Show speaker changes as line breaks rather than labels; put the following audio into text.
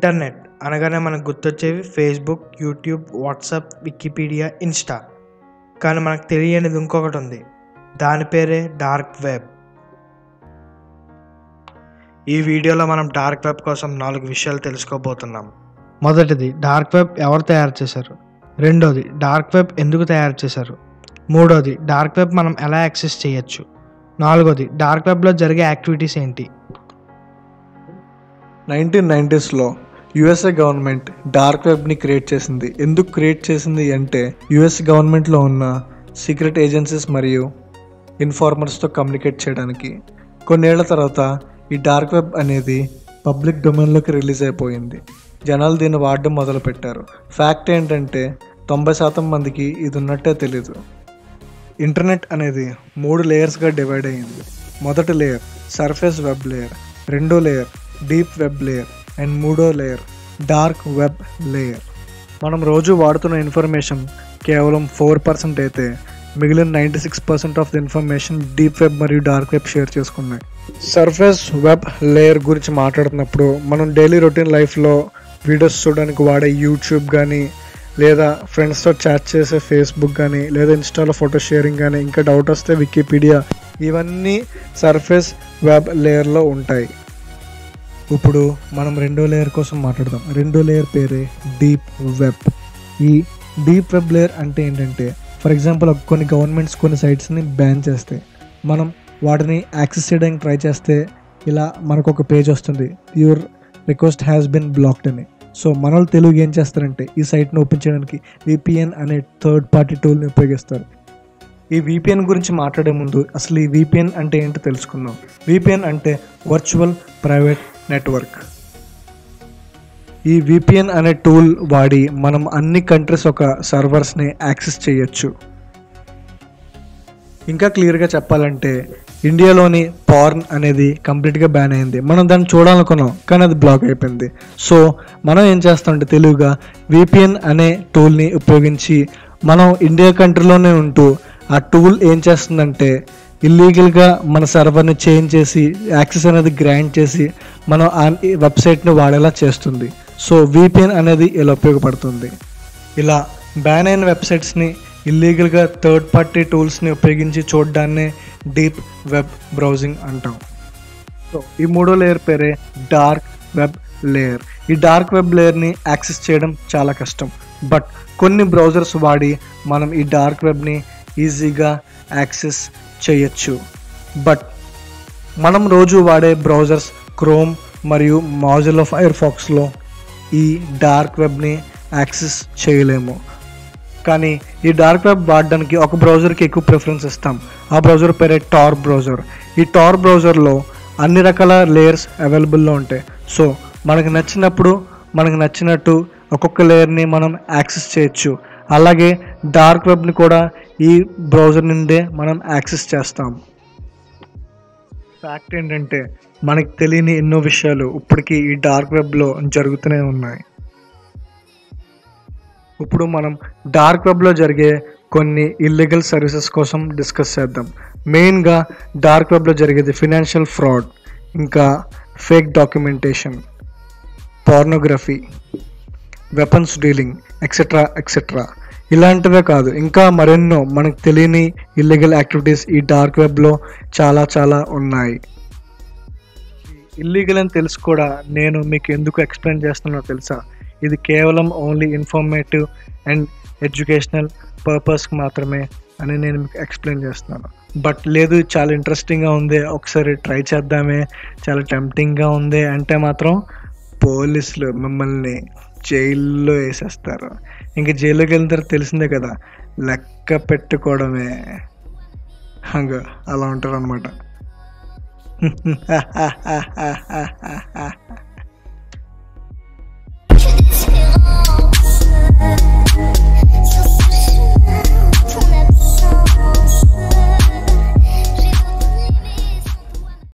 internet అనగానే మనకు గుర్తొచ్చేవి Facebook YouTube WhatsApp Wikipedia Insta కానీ మనకు తెలియనిది ఇంకొకటి ఉంది దాని పేరే డార్క్ వెబ్ ఈ వీడియోలో మనం డార్క్ వెబ్ కోసం నాలుగు విషయాలు తెలుసుకోబోతున్నాం మొదటిది డార్క్ వెబ్ ఎవరు తయారు చేశారు రెండోది డార్క్ వెబ్ ఎందుకు తయారు చేశారు మూడోది డార్క్ వెబ్ మనం ఎలా యాక్సెస్ చేయొచ్చు నాలుగోది డార్క్ వెబ్లో జరిగే యాక్టివిటీస్ ఏంటి
నైన్టీన్ నైంటీస్లో యుఎస్ఏ గవర్నమెంట్ డార్క్ వెబ్ని క్రియేట్ చేసింది ఎందుకు క్రియేట్ చేసింది అంటే యుఎస్ గవర్నమెంట్లో ఉన్న సీక్రెట్ ఏజెన్సీస్ మరియు ఇన్ఫార్మర్స్తో కమ్యూనికేట్ చేయడానికి కొన్నేళ్ల తర్వాత ఈ డార్క్ వెబ్ అనేది పబ్లిక్ డొమైన్లోకి రిలీజ్ అయిపోయింది జనాలు దీన్ని వాడడం మొదలుపెట్టారు ఫ్యాక్ట్ ఏంటంటే తొంభై శాతం మందికి ఇది ఉన్నట్టే తెలీదు ఇంటర్నెట్ అనేది మూడు లేయర్స్గా డివైడ్ అయ్యింది మొదటి లేయర్ సర్ఫేస్ వెబ్ లేయర్ రెండో layer deep web layer and మూడో లేయర్ డార్క్ వెబ్ లేయర్ మనం రోజు వాడుతున్న ఇన్ఫర్మేషన్ కేవలం ఫోర్ పర్సెంట్ అయితే మిగిలిన ninety six percent of the information deep web మరియు డార్క్ వెబ్ షేర్ చేసుకున్నాయి సర్ఫేస్ వెబ్ లేయర్ గురించి మాట్లాడుతున్నప్పుడు మనం డైలీ రొటీన్ లైఫ్లో వీడియోస్ చూడడానికి వాడే యూట్యూబ్ కానీ లేదా ఫ్రెండ్స్తో చాట్ చేసే ఫేస్బుక్ కానీ లేదా ఇన్స్టాలో ఫోటో షేరింగ్ కానీ ఇంకా డౌట్ వస్తే వికీపీడియా ఇవన్నీ సర్ఫేస్ వెబ్ లేయర్లో ఉంటాయి ఇప్పుడు మనం రెండో లేయర్ కోసం మాట్లాడదాం రెండో లేయర్ పేరే డీప్ వెబ్ ఈ డీప్ వెబ్ లేయర్ అంటే ఏంటంటే ఫర్ ఎగ్జాంపుల్ కొన్ని గవర్నమెంట్స్ కొన్ని సైట్స్ని బ్యాన్ చేస్తాయి మనం వాటిని యాక్సెస్ చేయడానికి ట్రై చేస్తే ఇలా మనకు ఒక పేజ్ వస్తుంది your request has been blocked అని సో మన వాళ్ళు తెలుగు ఏం చేస్తారంటే ఈ సైట్ని ఓపెన్ చేయడానికి విపిఎన్ అనే థర్డ్ పార్టీ టూల్ని ఉపయోగిస్తారు ఈ విపిఎన్ గురించి మాట్లాడే ముందు అసలు ఈ విపిఎన్ అంటే ఏంటో తెలుసుకుందాం విపిఎన్ అంటే వర్చువల్ ప్రైవేట్ నెట్వర్క్ ఈ విపిఎన్ అనే టూల్ వాడి మనం అన్ని కంట్రీస్ ఒక సర్వర్స్ని యాక్సెస్ చేయొచ్చు ఇంకా క్లియర్గా చెప్పాలంటే ఇండియాలోని పార్న్ అనేది కంప్లీట్గా బ్యాన్ అయింది మనం దాన్ని చూడాలనుకున్నాం కానీ అది బ్లాక్ అయిపోయింది సో మనం ఏం చేస్తామంటే తెలుగుగా విపిఎన్ అనే టూల్ని ఉపయోగించి మనం ఇండియా కంట్రీలోనే ఉంటూ ఆ టూల్ ఏం చేస్తుందంటే ఇల్లీగల్గా మన సర్వర్ని చేంజ్ చేసి యాక్సెస్ అనేది గ్రాంట్ చేసి మనం ఆ వెబ్సైట్ని వాడేలా చేస్తుంది సో విపిఎన్ అనేది ఇలా ఉపయోగపడుతుంది ఇలా బ్యాన్ అయిన వెబ్సైట్స్ని ఇల్లీగల్గా థర్డ్ పార్టీ టూల్స్ని ఉపయోగించి చూడడాన్నే డీప్ వెబ్ బ్రౌజింగ్ అంటాం సో ఈ మూడో లేయర్ పేరే డార్క్ వెబ్ లేయర్ ఈ డార్క్ వెబ్ లేయర్ని యాక్సెస్ చేయడం చాలా కష్టం బట్ కొన్ని బ్రౌజర్స్ వాడి మనం ఈ డార్క్ వెబ్ని ఈజీగా యాక్సెస్ చేయొచ్చు బట్ మనం రోజు వాడే బ్రౌజర్స్ క్రోమ్ మరియు మాజులో ఫైర్ ఫాక్స్లో ఈ డార్క్ వెబ్ని యాక్సెస్ చేయలేము కానీ ఈ డార్క్ వెబ్ వాడడానికి ఒక బ్రౌజర్కి ఎక్కువ ప్రిఫరెన్స్ ఇస్తాం ఆ బ్రౌజర్ పేరే టార్ బ్రౌజర్ ఈ టార్ బ్రౌజర్లో అన్ని రకాల లేయర్స్ అవైలబుల్లో ఉంటాయి సో మనకు నచ్చినప్పుడు మనకు నచ్చినట్టు ఒక్కొక్క లేయర్ని మనం యాక్సెస్ చేయొచ్చు అలాగే డార్క్ వెబ్ని కూడా ఈ బ్రౌజర్ నుండే మనం యాక్సెస్ చేస్తాం ఫ్యాక్ట్ ఏంటంటే మనకి తెలియని ఎన్నో విషయాలు ఇప్పటికీ ఈ డార్క్ వెబ్లో జరుగుతూనే ఉన్నాయి ఇప్పుడు మనం డార్క్ వెబ్లో జరిగే కొన్ని ఇల్లీగల్ సర్వీసెస్ కోసం డిస్కస్ చేద్దాం మెయిన్గా డార్క్ వెబ్లో జరిగేది ఫినాన్షియల్ ఫ్రాడ్ ఇంకా fake documentation pornography weapons dealing etcetera etcetera ఇలాంటివే కాదు ఇంకా మరెన్నో మనకు తెలియని ఇల్లీగల్ యాక్టివిటీస్ ఈ డార్క్ వెబ్లో చాలా చాలా ఉన్నాయి ఇల్లీగల్ అని తెలుసు కూడా నేను మీకు ఎందుకు ఎక్స్ప్లెయిన్ చేస్తున్నానో తెలుసా ఇది కేవలం ఓన్లీ ఇన్ఫర్మేటివ్ అండ్ ఎడ్యుకేషనల్ పర్పస్కి మాత్రమే అని నేను మీకు ఎక్స్ప్లెయిన్ చేస్తున్నాను బట్ లేదు చాలా ఇంట్రెస్టింగ్గా ఉంది ఒకసారి ట్రై చేద్దామే చాలా టెంప్టింగ్గా ఉంది అంటే మాత్రం పోలీసులు మిమ్మల్ని జైల్లో వేసేస్తారు ఇంకా జైల్లోకి వెళ్ళిన తర్వాత తెలిసిందే కదా లెక్క పెట్టుకోవడమే హంగ అలా ఉంటారు అనమాట